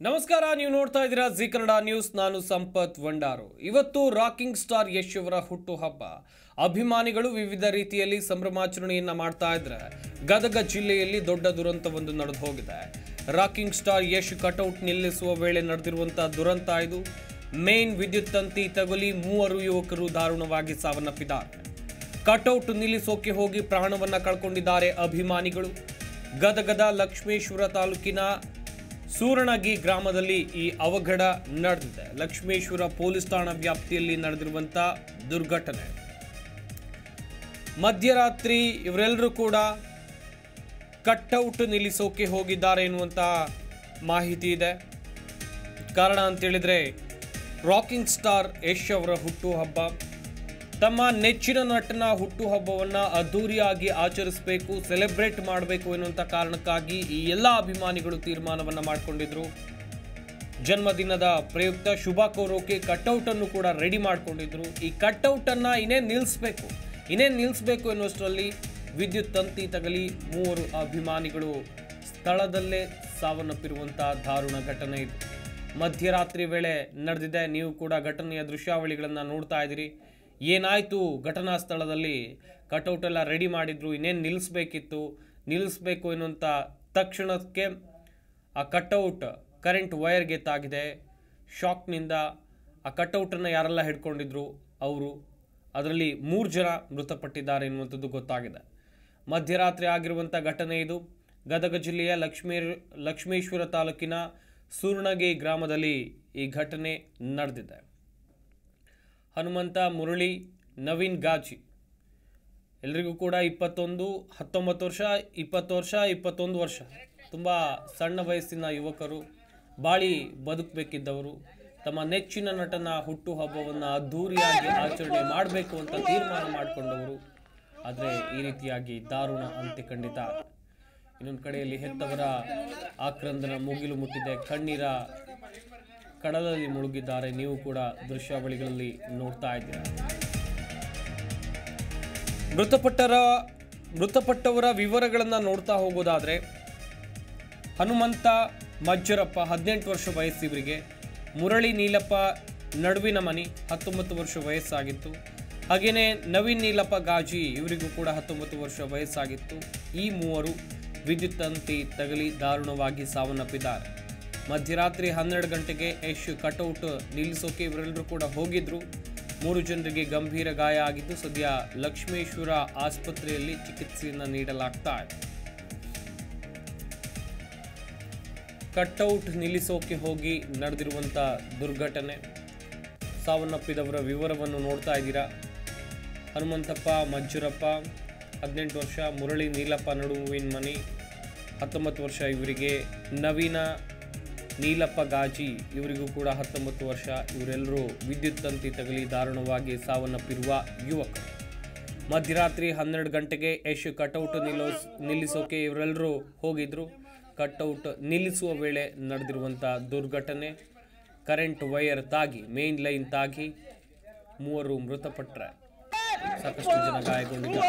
ನಮಸ್ಕಾರ ನೀವು ನೋಡ್ತಾ ಇದ್ದೀರಾ ಜಿ ಕನ್ನಡ ನ್ಯೂಸ್ ನಾನು ಸಂಪತ್ ವಂಡಾರು ಇವತ್ತು ರಾಕಿಂಗ್ ಸ್ಟಾರ್ ಯಶ್ ಅವರ ಹುಟ್ಟುಹಬ್ಬ ಅಭಿಮಾನಿಗಳು ವಿವಿಧ ರೀತಿಯಲ್ಲಿ ಸಂಭ್ರಮಾಚರಣೆಯನ್ನ ಮಾಡ್ತಾ ಇದ್ರೆ ಗದಗ ಜಿಲ್ಲೆಯಲ್ಲಿ ದೊಡ್ಡ ದುರಂತವೊಂದು ನಡೆದು ಹೋಗಿದೆ ರಾಕಿಂಗ್ ಸ್ಟಾರ್ ಯಶ್ ಕಟೌಟ್ ನಿಲ್ಲಿಸುವ ವೇಳೆ ನಡೆದಿರುವಂತಹ ದುರಂತ ಇದು ಮೇನ್ ವಿದ್ಯುತ್ ತಂತಿ ತಗುಲಿ ಮೂವರು ಯುವಕರು ದಾರುಣವಾಗಿ ಸಾವನ್ನಪ್ಪಿದ್ದಾರೆ ಕಟೌಟ್ ನಿಲ್ಲಿಸೋಕೆ ಹೋಗಿ ಪ್ರಾಣವನ್ನ ಕಳ್ಕೊಂಡಿದ್ದಾರೆ ಅಭಿಮಾನಿಗಳು ಗದಗದ ಲಕ್ಷ್ಮೇಶ್ವರ ತಾಲೂಕಿನ ಸೂರಣಗಿ ಗ್ರಾಮದಲ್ಲಿ ಈ ಅವಘಡ ನಡೆದಿದೆ ಲಕ್ಷ್ಮೇಶ್ವರ ಪೊಲೀಸ್ ಠಾಣಾ ವ್ಯಾಪ್ತಿಯಲ್ಲಿ ನಡೆದಿರುವಂಥ ದುರ್ಘಟನೆ ಮಧ್ಯರಾತ್ರಿ ಇವರೆಲ್ಲರೂ ಕೂಡ ಕಟ್ಔಟ್ ನಿಲ್ಲಿಸೋಕೆ ಹೋಗಿದ್ದಾರೆ ಎನ್ನುವಂಥ ಮಾಹಿತಿ ಇದೆ ಕಾರಣ ಅಂತೇಳಿದರೆ ರಾಕಿಂಗ್ ಸ್ಟಾರ್ ಯಶ್ ಅವರ ಹುಟ್ಟುಹಬ್ಬ ತಮ್ಮ ನೆಚ್ಚಿನ ನಟನ ಹುಟ್ಟುಹಬ್ಬವನ್ನು ಅದ್ಧೂರಿಯಾಗಿ ಆಚರಿಸಬೇಕು ಸೆಲೆಬ್ರೇಟ್ ಮಾಡಬೇಕು ಎನ್ನುವಂಥ ಕಾರಣಕ್ಕಾಗಿ ಈ ಎಲ್ಲ ಅಭಿಮಾನಿಗಳು ತೀರ್ಮಾನವನ್ನು ಮಾಡಿಕೊಂಡಿದ್ರು ಜನ್ಮದಿನದ ಪ್ರಯುಕ್ತ ಶುಭ ಕೋರೋಕೆ ಕಟ್ಔಟ್ ಅನ್ನು ಕೂಡ ರೆಡಿ ಮಾಡಿಕೊಂಡಿದ್ರು ಈ ಕಟ್ಔಟ್ ಅನ್ನ ಇನ್ನೇನು ನಿಲ್ಲಿಸಬೇಕು ಇನ್ನೇನು ನಿಲ್ಲಿಸಬೇಕು ಎನ್ನುವಷ್ಟರಲ್ಲಿ ವಿದ್ಯುತ್ ತಂತಿ ತಗಲಿ ಮೂವರು ಅಭಿಮಾನಿಗಳು ಸ್ಥಳದಲ್ಲೇ ಸಾವನ್ನಪ್ಪಿರುವಂತಹ ದಾರುಣ ಘಟನೆ ಇದು ಮಧ್ಯರಾತ್ರಿ ವೇಳೆ ನಡೆದಿದೆ ನೀವು ಕೂಡ ಘಟನೆಯ ದೃಶ್ಯಾವಳಿಗಳನ್ನು ನೋಡ್ತಾ ಇದ್ದೀರಿ ಏನಾಯಿತು ಘಟನಾ ಸ್ಥಳದಲ್ಲಿ ಕಟೌಟ್ ಎಲ್ಲ ರೆಡಿ ಮಾಡಿದ್ರು ಇನ್ನೇನು ನಿಲ್ಲಿಸ್ಬೇಕಿತ್ತು ನಿಲ್ಲಿಸ್ಬೇಕು ಎನ್ನುವಂಥ ತಕ್ಷಣಕ್ಕೆ ಆ ಕಟೌಟ್ ಕರೆಂಟ್ ವೈರ್ಗೆ ತಾಗಿದೆ ಶಾಕ್ನಿಂದ ಆ ಕಟೌಟನ್ನು ಯಾರೆಲ್ಲ ಹಿಡ್ಕೊಂಡಿದ್ರು ಅವರು ಅದರಲ್ಲಿ ಮೂರು ಜನ ಮೃತಪಟ್ಟಿದ್ದಾರೆ ಎನ್ನುವಂಥದ್ದು ಗೊತ್ತಾಗಿದೆ ಮಧ್ಯರಾತ್ರಿ ಆಗಿರುವಂಥ ಘಟನೆ ಇದು ಗದಗ ಜಿಲ್ಲೆಯ ಲಕ್ಷ್ಮೀ ಲಕ್ಷ್ಮೇಶ್ವರ ತಾಲೂಕಿನ ಸೂರ್ಣಗಿ ಗ್ರಾಮದಲ್ಲಿ ಈ ಘಟನೆ ನಡೆದಿದೆ ಹನುಮಂತ ಮುರಳಿ ನವೀನ್ ಗಾಜಿ ಎಲ್ರಿಗೂ ಕೂಡ ಇಪ್ಪತ್ತೊಂದು ಹತ್ತೊಂಬತ್ತು ವರ್ಷ ಇಪ್ಪತ್ತು ವರ್ಷ ಇಪ್ಪತ್ತೊಂದು ವರ್ಷ ತುಂಬ ಸಣ್ಣ ವಯಸ್ಸಿನ ಯುವಕರು ಬಾಳಿ ಬದುಕಬೇಕಿದ್ದವರು ತಮ್ಮ ನೆಚ್ಚಿನ ನಟನ ಹುಟ್ಟುಹಬ್ಬವನ್ನು ಅದ್ಧೂರಿಯಾಗಿ ಆಚರಣೆ ಮಾಡಬೇಕು ಅಂತ ತೀರ್ಮಾನ ಮಾಡಿಕೊಂಡವರು ಆದರೆ ಈ ರೀತಿಯಾಗಿ ದಾರುಣ ಅಂತ್ಯ ಕಂಡಿದ್ದಾರೆ ಇನ್ನೊಂದು ಕಡೆಯಲ್ಲಿ ಹೆತ್ತವರ ಆಕ್ರಂದನ ಮುಗಿಲು ಮುಟ್ಟಿದೆ ಕಣ್ಣೀರ ಕಡಲಲ್ಲಿ ಮುಳುಗಿದ್ದಾರೆ ನೀವು ಕೂಡ ದೃಶ್ಯಾವಳಿಗಳಲ್ಲಿ ನೋಡ್ತಾ ಇದ್ದೀರಾ ಮೃತಪಟ್ಟರ ಮೃತಪಟ್ಟವರ ವಿವರಗಳನ್ನು ನೋಡ್ತಾ ಹೋಗೋದಾದ್ರೆ ಹನುಮಂತ ಮಜ್ಜರಪ್ಪ ಹದಿನೆಂಟು ವರ್ಷ ವಯಸ್ಸಿವರಿಗೆ ಮುರಳಿ ನೀಲಪ್ಪ ನಡುವಿನ ಮನಿ ಹತ್ತೊಂಬತ್ತು ವರ್ಷ ವಯಸ್ಸಾಗಿತ್ತು ಹಾಗೆಯೇ ನವೀನ್ ನೀಲಪ್ಪ ಗಾಜಿ ಇವರಿಗೂ ಕೂಡ ಹತ್ತೊಂಬತ್ತು ವರ್ಷ ವಯಸ್ಸಾಗಿತ್ತು ಈ ಮೂವರು ವಿದ್ಯುತ್ ತಂತಿ ತಗಲಿ ದಾರುಣವಾಗಿ ಸಾವನ್ನಪ್ಪಿದ್ದಾರೆ ಮಧ್ಯರಾತ್ರಿ ಹನ್ನೆರಡು ಗಂಟೆಗೆ ಯಶ್ ಕಟೌಟ್ ನಿಲ್ಲಿಸೋಕೆ ಇವರೆಲ್ಲರೂ ಕೂಡ ಹೋಗಿದ್ರು ಮೂರು ಜನರಿಗೆ ಗಂಭೀರ ಗಾಯ ಆಗಿದ್ದು ಸದ್ಯ ಲಕ್ಷ್ಮೇಶ್ವರ ಆಸ್ಪತ್ರೆಯಲ್ಲಿ ಚಿಕಿತ್ಸೆಯನ್ನು ನೀಡಲಾಗ್ತಾ ಇದೆ ಕಟ್ಔಟ್ ನಿಲ್ಲಿಸೋಕೆ ಹೋಗಿ ನಡೆದಿರುವಂಥ ದುರ್ಘಟನೆ ಸಾವನ್ನಪ್ಪಿದವರ ವಿವರವನ್ನು ನೋಡ್ತಾ ಇದ್ದೀರಾ ಹನುಮಂತಪ್ಪ ಮಂಜುರಪ್ಪ ಹದಿನೆಂಟು ವರ್ಷ ಮುರಳಿ ನೀಲಪ್ಪ ನಡುವಿನ ಮನಿ ಹತ್ತೊಂಬತ್ತು ವರ್ಷ ಇವರಿಗೆ ನವೀನ ನೀಲಪ್ಪ ಗಾಜಿ ಇವರಿಗೂ ಕೂಡ ಹತ್ತೊಂಬತ್ತು ವರ್ಷ ಇವರೆಲ್ಲರೂ ವಿದ್ಯುತ್ ತಂತಿ ತಗಲಿ ದಾರುಣವಾಗಿ ಸಾವನ್ನಪ್ಪಿರುವ ಯುವಕರು ಮಧ್ಯರಾತ್ರಿ ಹನ್ನೆರಡು ಗಂಟೆಗೆ ಯಶ್ ಕಟೌಟ್ ನಿಲ್ಲಿಸ್ ನಿಲ್ಲಿಸೋಕೆ ಇವರೆಲ್ಲರೂ ಹೋಗಿದ್ರು ಕಟ್ಔಟ್ ನಿಲ್ಲಿಸುವ ವೇಳೆ ನಡೆದಿರುವಂಥ ದುರ್ಘಟನೆ ಕರೆಂಟ್ ವೈರ್ ತಾಗಿ ಮೇನ್ ಲೈನ್ ತಾಗಿ ಮೂವರು ಮೃತಪಟ್ಟರೆ ಸಾಕಷ್ಟು ಜನ ಗಾಯಗೊಂಡಿದ್ದಾರೆ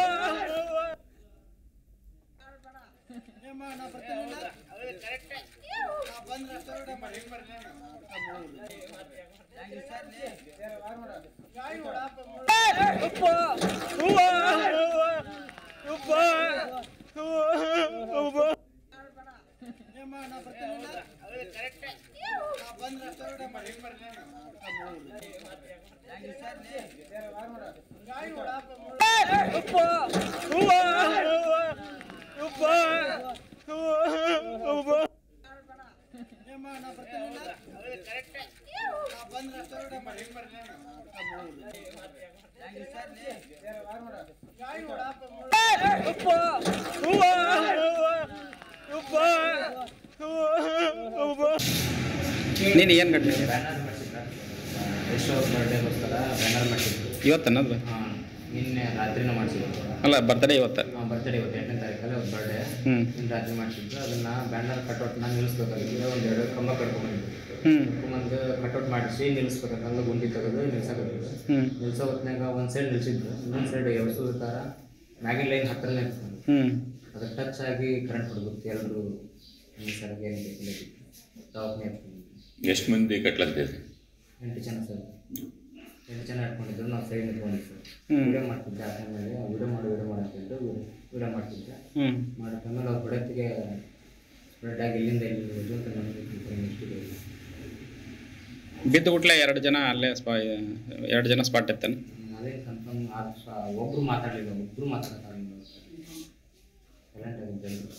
ನೀನು ಏನು ಘಟನೆ ಬ್ಯಾನರ್ ಮಾಡಿಸಿದ್ರ ಎಷ್ಟು ಬರ್ಡೇಗೋಸ್ಕರ ಬ್ಯಾನರ್ ಮಾಡಿಸಿದ್ರು ಇವತ್ತನ್ನದು ಹಾಂ ನಿನ್ನೆ ರಾತ್ರಿನೂ ಮಾಡಿಸಿದ್ರು ಅಲ್ಲ ಬರ್ತಡೇ ಇವತ್ತು ಬರ್ತ್ಡೇ ಇವತ್ತು ಎಂಟನೇ ತಾರೀಕಲ್ಲಿ ಅವ್ರ ಬರ್ಡೇ ಹ್ಞೂ ನಿನ್ನ ರಾತ್ರಿ ಮಾಡಿಸಿದ್ರು ಅದನ್ನು ಬ್ಯಾನರ್ ಕಟ್ಔಟ್ನ ನಿಲ್ಲಿಸ್ಬೇಕಾಗಿತ್ತು ಒಂದು ಎರಡು ಕಂಬ ಕಟ್ಕೊಂಡ್ಬಂದಿದ್ರು ಹ್ಞೂ ಕಟ್ಕೊಂಬಂದು ಕಟ್ಔಟ್ ಮಾಡಿಸಿ ನಿಲ್ಲಿಸ್ಬೇಕಂತಂದು ಗುಂಡಿ ತೆಗೆದು ನಿಲ್ಸಕತ್ತಿದ್ರು ಹ್ಞೂ ನಿಲ್ಸೋ ಹೊತ್ನಾಗ ಒಂದು ಸೈಡ್ ನಿಲ್ಸಿದ್ರು ಇನ್ನೊಂದು ಸೈಡ್ ಎಬ್ಸೋದು ಥರ ಮ್ಯಾಗಿನ ಲೈನ್ ಹತ್ತಿರನೇ ಇರ್ತದೆ ಹ್ಞೂ ಅದು ಟಚ್ ಆಗಿ ಕರೆಂಟ್ ಹೊಡೆದಿತ್ತು ಎಲ್ಲರೂ ಸರಿಗೆ ಏನು ದವಾಖಾನೆ ಎಷ್ಟು ಮಂದಿ ಕಟ್ಲಾಗ್ತೈತೆ ಎಂಟು ಜನ ಸರ್ ಎಂಟು ಜನ ಇಟ್ಕೊಂಡಿದ್ರು ನಾವು ಸೈಡ್ ನಿಂತ್ಕೊಂಡಿದ್ದು ಸರ್ ಹ್ಮ್. ವಿಡಿಯೋ ಮಾಡ್ತಿದ್ದೆ ಆ ಟೈಮಲ್ಲಿ ವಿಡಿಯೋ ಮಾಡಿ ವಿಡಿಯೋ ಮಾಡಂತಿದ್ದು ವಿಡಿಯೋ ಮಾಡ್ತಿದ್ದೆ ಹ್ಞೂ ಮಾಡೋ ಟೈಮಲ್ಲಿ ಅವ್ರ ಹೊಡೆತಿಗೆ ಸ್ಪ್ರೆಡ್ ಆಗಿ ಇಲ್ಲಿಂದ ಇಲ್ಲಿ ಹೋದ್ರು ಅಂತ ನನಗೆ ನೆಕ್ಸ್ಟಿಗೆ ಬಿದ್ದು ಗುಟ್ಲೆ ಎರಡು ಜನ ಅಲ್ಲೇ ಸ್ಪಾ ಎರಡು ಜನ ಸ್ಪಾಟ್ ಇತ್ತಾನೆ ಅದೇ ಕನ್ಫರ್ಮ್ ಆದ ಒಬ್ಬರು ಮಾತಾಡಲಿಲ್ಲ ಒಬ್ಬರು ಮಾತಾಡೋಕ್ಕಾಗಲಿಲ್ಲ ಸೈಲೆಂಟ್ ಆಗಿದ್ದೆ ಎಲ್ಲರೂ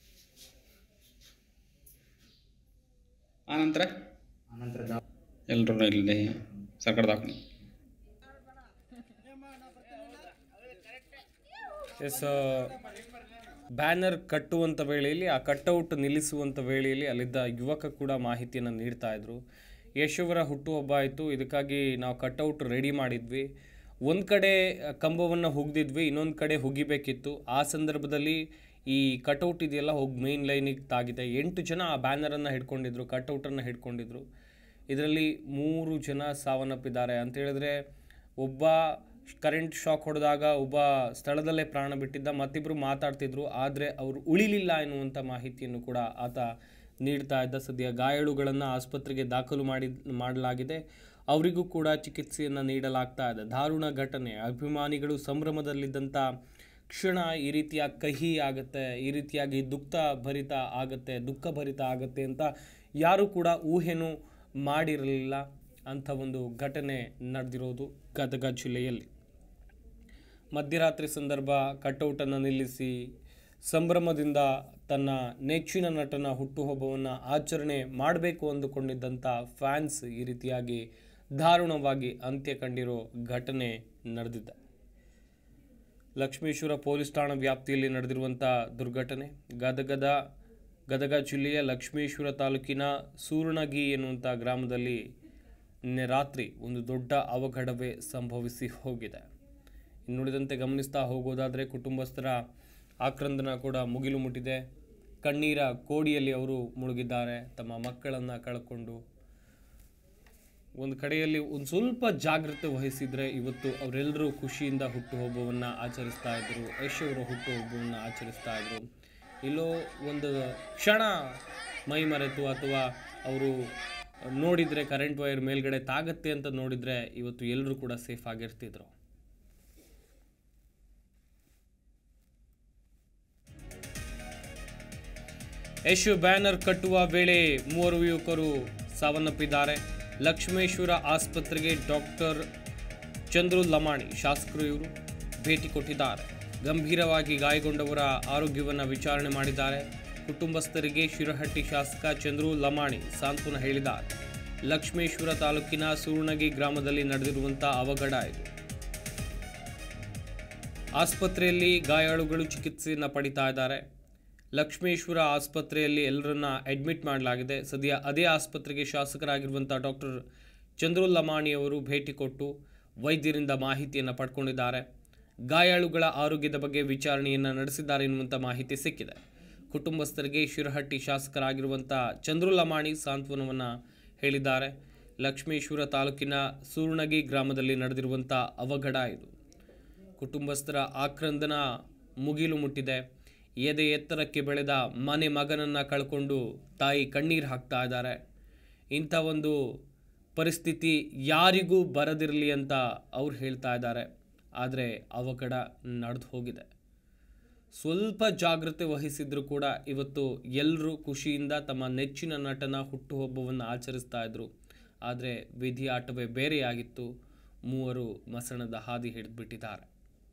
ಆನಂತರ ಆನಂತರ ದಾ ಎಲ್ಲರೂ ಇಲ್ಲಿ ಸರ್ಕಾರ ದವಾಖಾನೆ ಎಸ್ ಬ್ಯಾನರ್ ಕಟ್ಟುವಂಥ ವೇಳೆಯಲ್ಲಿ ಆ ಕಟ್ಔಟ್ ನಿಲ್ಲಿಸುವಂಥ ವೇಳೆಯಲ್ಲಿ ಅಲ್ಲಿದ್ದ ಯುವಕ ಕೂಡ ಮಾಹಿತಿಯನ್ನು ನೀಡ್ತಾ ಇದ್ರು ಯಶವರ ಹುಟ್ಟುಹಬ್ಬ ಆಯಿತು ಇದಕ್ಕಾಗಿ ನಾವು ಕಟ್ಔಟ್ ರೆಡಿ ಮಾಡಿದ್ವಿ ಒಂದು ಕಡೆ ಕಂಬವನ್ನು ಹುಗ್ದಿದ್ವಿ ಇನ್ನೊಂದು ಕಡೆ ಹುಗಿಬೇಕಿತ್ತು ಆ ಸಂದರ್ಭದಲ್ಲಿ ಈ ಕಟ್ಔಟ್ ಇದೆಯಲ್ಲ ಹೋಗಿ ಮೇನ್ ಲೈನಿಗೆ ತಾಗಿದೆ ಎಂಟು ಜನ ಆ ಬ್ಯಾನರನ್ನು ಹಿಡ್ಕೊಂಡಿದ್ರು ಕಟ್ಔಟನ್ನು ಹಿಡ್ಕೊಂಡಿದ್ರು ಇದರಲ್ಲಿ ಮೂರು ಜನ ಸಾವನ್ನಪ್ಪಿದ್ದಾರೆ ಅಂತ ಹೇಳಿದ್ರೆ ಒಬ್ಬ ಕರೆಂಟ್ ಶಾಕ್ ಹೊಡೆದಾಗ ಒಬ್ಬ ಸ್ಥಳದಲ್ಲೇ ಪ್ರಾಣ ಬಿಟ್ಟಿದ್ದ ಮತ್ತಿಬ್ಬರು ಮಾತಾಡ್ತಿದ್ರು ಆದರೆ ಅವರು ಉಳಿಲಿಲ್ಲ ಎನ್ನುವಂಥ ಮಾಹಿತಿಯನ್ನು ಕೂಡ ಆತ ನೀಡ್ತಾ ಇದ್ದ ಸದ್ಯ ಗಾಯಾಳುಗಳನ್ನು ಆಸ್ಪತ್ರೆಗೆ ದಾಖಲು ಮಾಡಿ ಮಾಡಲಾಗಿದೆ ಅವರಿಗೂ ಕೂಡ ಚಿಕಿತ್ಸೆಯನ್ನು ನೀಡಲಾಗ್ತಾ ಇದೆ ದಾರುಣ ಘಟನೆ ಅಭಿಮಾನಿಗಳು ಸಂಭ್ರಮದಲ್ಲಿದ್ದಂಥ ಕ್ಷಣ ಈ ರೀತಿಯ ಕಹಿ ಆಗುತ್ತೆ ಈ ರೀತಿಯಾಗಿ ದುಃಖ ಭರಿತ ಆಗುತ್ತೆ ದುಃಖ ಭರಿತ ಆಗುತ್ತೆ ಅಂತ ಯಾರೂ ಕೂಡ ಊಹೆನೂ ಮಾಡಿರಲಿಲ್ಲ ಅಂಥ ಒಂದು ಘಟನೆ ನಡೆದಿರೋದು ಗದಗ ಜಿಲ್ಲೆಯಲ್ಲಿ ಮಧ್ಯರಾತ್ರಿ ಸಂದರ್ಭ ಕಟೌಟನ್ನು ನಿಲ್ಲಿಸಿ ಸಂಭ್ರಮದಿಂದ ತನ್ನ ನೆಚ್ಚಿನ ನಟನ ಹುಟ್ಟುಹಬ್ಬವನ್ನು ಆಚರಣೆ ಮಾಡಬೇಕು ಅಂದುಕೊಂಡಿದ್ದಂಥ ಫ್ಯಾನ್ಸ್ ಈ ರೀತಿಯಾಗಿ ದಾರುಣವಾಗಿ ಅಂತ್ಯ ಕಂಡಿರೋ ಘಟನೆ ನಡೆದಿದೆ ಲಕ್ಷ್ಮೇಶ್ವರ ಪೊಲೀಸ್ ಠಾಣಾ ವ್ಯಾಪ್ತಿಯಲ್ಲಿ ನಡೆದಿರುವಂಥ ದುರ್ಘಟನೆ ಗದಗದ ಗದಗ ಜಿಲ್ಲೆಯ ಲಕ್ಷ್ಮೇಶ್ವರ ತಾಲೂಕಿನ ಸೂರ್ಣಗಿ ಎನ್ನುವಂಥ ಗ್ರಾಮದಲ್ಲಿ ನಿನ್ನೆ ರಾತ್ರಿ ಒಂದು ದೊಡ್ಡ ಅವಘಡವೇ ಸಂಭವಿಸಿ ಹೋಗಿದೆ ಇನ್ನುಳಿದಂತೆ ಗಮನಿಸ್ತಾ ಹೋಗೋದಾದರೆ ಕುಟುಂಬಸ್ಥರ ಆಕ್ರಂದನ ಕೂಡ ಮುಗಿಲು ಮುಟ್ಟಿದೆ ಕಣ್ಣೀರ ಕೋಡಿಯಲ್ಲಿ ಅವರು ಮುಳುಗಿದ್ದಾರೆ ತಮ್ಮ ಮಕ್ಕಳನ್ನು ಕಳ್ಕೊಂಡು ಒಂದು ಕಡೆಯಲ್ಲಿ ಒಂದು ಸ್ವಲ್ಪ ಜಾಗೃತೆ ವಹಿಸಿದರೆ ಇವತ್ತು ಅವರೆಲ್ಲರೂ ಖುಷಿಯಿಂದ ಹುಟ್ಟುಹಬ್ಬವನ್ನು ಆಚರಿಸ್ತಾ ಇದ್ದರು ಯಶ್ ಅವರ ಹುಟ್ಟುಹಬ್ಬವನ್ನು ಆಚರಿಸ್ತಾ ಇದ್ದರು ಎಲ್ಲೋ ಒಂದು ಕ್ಷಣ ಮೈ ಮರೆತು ಅಥವಾ ಅವರು ನೋಡಿದರೆ ಕರೆಂಟ್ ವೈರ್ ಮೇಲ್ಗಡೆ ತಾಗತ್ತೆ ಅಂತ ನೋಡಿದರೆ ಇವತ್ತು ಎಲ್ಲರೂ ಕೂಡ ಸೇಫ್ ಆಗಿರ್ತಿದ್ರು ಯಶ್ ಬ್ಯಾನರ್ ಕಟ್ಟುವ ವೇಳೆ ಮೂವರು ಯುವಕರು ಸಾವನ್ನಪ್ಪಿದ್ದಾರೆ ಲಕ್ಷ್ಮೇಶ್ವರ ಆಸ್ಪತ್ರೆಗೆ ಡಾಕ್ಟರ್ ಚಂದ್ರು ಲಮಾಣಿ ಶಾಸಕರು ಇವರು ಭೇಟಿ ಕೊಟ್ಟಿದ್ದಾರೆ ಗಂಭೀರವಾಗಿ ಗಾಯಗೊಂಡವರ ಆರೋಗ್ಯವನ್ನು ವಿಚಾರಣೆ ಮಾಡಿದ್ದಾರೆ ಕುಟುಂಬಸ್ಥರಿಗೆ ಶಿರಹಟ್ಟಿ ಶಾಸಕ ಚಂದ್ರು ಲಮಾಣಿ ಸಾಂತ್ವನ ಹೇಳಿದ್ದಾರೆ ಲಕ್ಷ್ಮೇಶ್ವರ ತಾಲೂಕಿನ ಸೂರ್ಣಗಿ ಗ್ರಾಮದಲ್ಲಿ ನಡೆದಿರುವಂಥ ಅವಘಡ ಇದು ಆಸ್ಪತ್ರೆಯಲ್ಲಿ ಗಾಯಾಳುಗಳು ಚಿಕಿತ್ಸೆಯನ್ನು ಪಡಿತಾ ಇದ್ದಾರೆ ಲಕ್ಷ್ಮೇಶ್ವರ ಆಸ್ಪತ್ರೆಯಲ್ಲಿ ಎಲ್ಲರನ್ನ ಅಡ್ಮಿಟ್ ಮಾಡಲಾಗಿದೆ ಸದ್ಯ ಅದೇ ಆಸ್ಪತ್ರೆಗೆ ಶಾಸಕರಾಗಿರುವಂಥ ಡಾಕ್ಟರ್ ಚಂದ್ರು ಲಮಾಣಿ ಅವರು ಭೇಟಿ ಕೊಟ್ಟು ವೈದ್ಯರಿಂದ ಮಾಹಿತಿಯನ್ನು ಪಡ್ಕೊಂಡಿದ್ದಾರೆ ಗಾಯಾಳುಗಳ ಆರೋಗ್ಯದ ಬಗ್ಗೆ ವಿಚಾರಣೆಯನ್ನು ನಡೆಸಿದ್ದಾರೆ ಎನ್ನುವಂಥ ಮಾಹಿತಿ ಸಿಕ್ಕಿದೆ ಕುಟುಂಬಸ್ಥರಿಗೆ ಶಿರಹಟ್ಟಿ ಶಾಸಕರಾಗಿರುವಂಥ ಚಂದ್ರು ಲಮಾಣಿ ಸಾಂತ್ವನವನ್ನು ಹೇಳಿದ್ದಾರೆ ಲಕ್ಷ್ಮೇಶ್ವರ ತಾಲೂಕಿನ ಸೂರ್ಣಗಿ ಗ್ರಾಮದಲ್ಲಿ ನಡೆದಿರುವಂಥ ಅವಘಡ ಇದು ಕುಟುಂಬಸ್ಥರ ಆಕ್ರಂದನ ಮುಗಿಲು ಮುಟ್ಟಿದೆ ಎದೆ ಎತ್ತರಕ್ಕೆ ಬೆಳೆದ ಮನೆ ಮಗನನ್ನು ಕಳ್ಕೊಂಡು ತಾಯಿ ಕಣ್ಣೀರು ಹಾಕ್ತಾ ಇದ್ದಾರೆ ಇಂಥ ಒಂದು ಪರಿಸ್ಥಿತಿ ಯಾರಿಗೂ ಬರದಿರಲಿ ಅಂತ ಅವ್ರು ಹೇಳ್ತಾ ಇದ್ದಾರೆ ಆದರೆ ಅವಘಡ ನಡೆದು ಹೋಗಿದೆ ಸ್ವಲ್ಪ ಜಾಗ್ರತೆ ವಹಿಸಿದ್ರು ಕೂಡ ಇವತ್ತು ಎಲ್ಲರೂ ಖುಷಿಯಿಂದ ತಮ್ಮ ನೆಚ್ಚಿನ ನಟನ ಹುಟ್ಟುಹಬ್ಬವನ್ನು ಆಚರಿಸ್ತಾ ಇದ್ರು ಆದರೆ ವಿಧಿ ಆಟವೇ ಬೇರೆಯಾಗಿತ್ತು ಮೂವರು ಮಸಣದ ಹಾದಿ ಹಿಡಿದ್ಬಿಟ್ಟಿದ್ದಾರೆ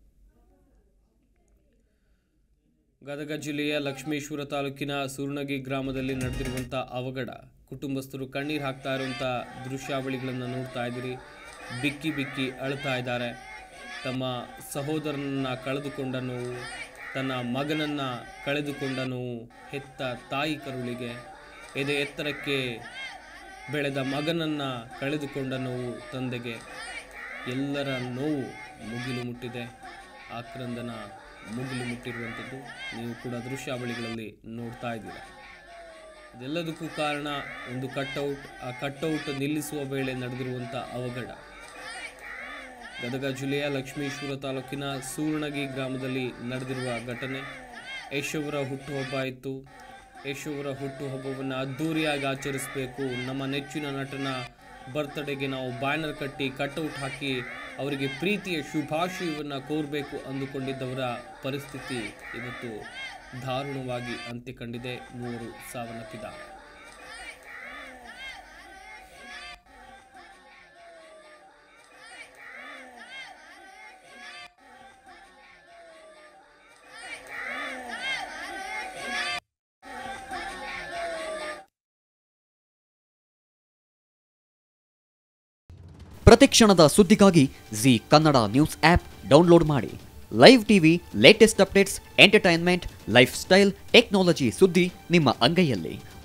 ಗದಗ ಜಿಲ್ಲೆಯ ಲಕ್ಷ್ಮೇಶ್ವರ ತಾಲೂಕಿನ ಸೂರ್ಣಗಿ ಗ್ರಾಮದಲ್ಲಿ ನಡೆದಿರುವಂಥ ಅವಘಡ ಕುಟುಂಬಸ್ಥರು ಕಣ್ಣೀರು ಹಾಕ್ತಾ ಇರುವಂಥ ದೃಶ್ಯಾವಳಿಗಳನ್ನು ನೋಡ್ತಾ ಇದ್ದೀರಿ ಬಿಕ್ಕಿ ಬಿಕ್ಕಿ ಅಳ್ತಾ ಇದ್ದಾರೆ ತಮ್ಮ ಸಹೋದರನನ್ನು ಕಳೆದುಕೊಂಡ ನೋವು ತನ್ನ ಮಗನನ್ನು ಕಳೆದುಕೊಂಡ ನೋವು ಹೆತ್ತ ತಾಯಿ ಕರುಳಿಗೆ ಎದೆ ಎತ್ತರಕ್ಕೆ ಬೆಳೆದ ಮಗನನ್ನು ಕಳೆದುಕೊಂಡ ನೋವು ತಂದೆಗೆ ಎಲ್ಲರ ನೋವು ಮುಗಿಲು ಮುಟ್ಟಿದೆ ಆಕ್ರಂದನ ಮುಗಿಲು ಮುಟ್ಟಿರುವಂಥದ್ದು ನೀವು ಕೂಡ ದೃಶ್ಯಾವಳಿಗಳಲ್ಲಿ ನೋಡ್ತಾ ಇದ್ದೀರಾ ಇದೆಲ್ಲದಕ್ಕೂ ಕಾರಣ ಒಂದು ಕಟ್ಔಟ್ ಆ ಕಟ್ಔಟ್ ನಿಲ್ಲಿಸುವ ವೇಳೆ ನಡೆದಿರುವಂಥ ಅವಘಡ ಗದಗ ಜಿಲ್ಲೆಯ ಲಕ್ಷ್ಮೀಶ್ವರ ತಾಲೂಕಿನ ಸೂರ್ಣಗಿ ಗ್ರಾಮದಲ್ಲಿ ನಡೆದಿರುವ ಘಟನೆ ಯಶ್ ಅವರ ಹುಟ್ಟುಹಬ್ಬ ಇತ್ತು ಯಶ್ ಅವರ ಹುಟ್ಟುಹಬ್ಬವನ್ನು ಅದ್ದೂರಿಯಾಗಿ ಆಚರಿಸಬೇಕು ನಮ್ಮ ನೆಚ್ಚಿನ ನಟನ ಬರ್ತ್ಡೇಗೆ ನಾವು ಬ್ಯಾನರ್ ಕಟ್ಟಿ ಕಟ್ಔಟ್ ಹಾಕಿ ಅವರಿಗೆ ಪ್ರೀತಿಯ ಶುಭಾಶಯವನ್ನು ಕೋರಬೇಕು ಅಂದುಕೊಂಡಿದ್ದವರ ಪರಿಸ್ಥಿತಿ ಇವತ್ತು ದಾರುಣವಾಗಿ ಅಂತ್ಯ ಕಂಡಿದೆ ಮೂವರು ಸಾವನ್ನಪ್ಪಿದ್ದಾರೆ ಪ್ರತಿಕ್ಷಣದ ಸುದ್ದಿಗಾಗಿ Zee Kannada news app download ಮಾಡಿ live TV latest updates entertainment lifestyle technology ಸುದ್ದಿ ನಿಮ್ಮ ಅಂಗೈಯಲ್ಲಿ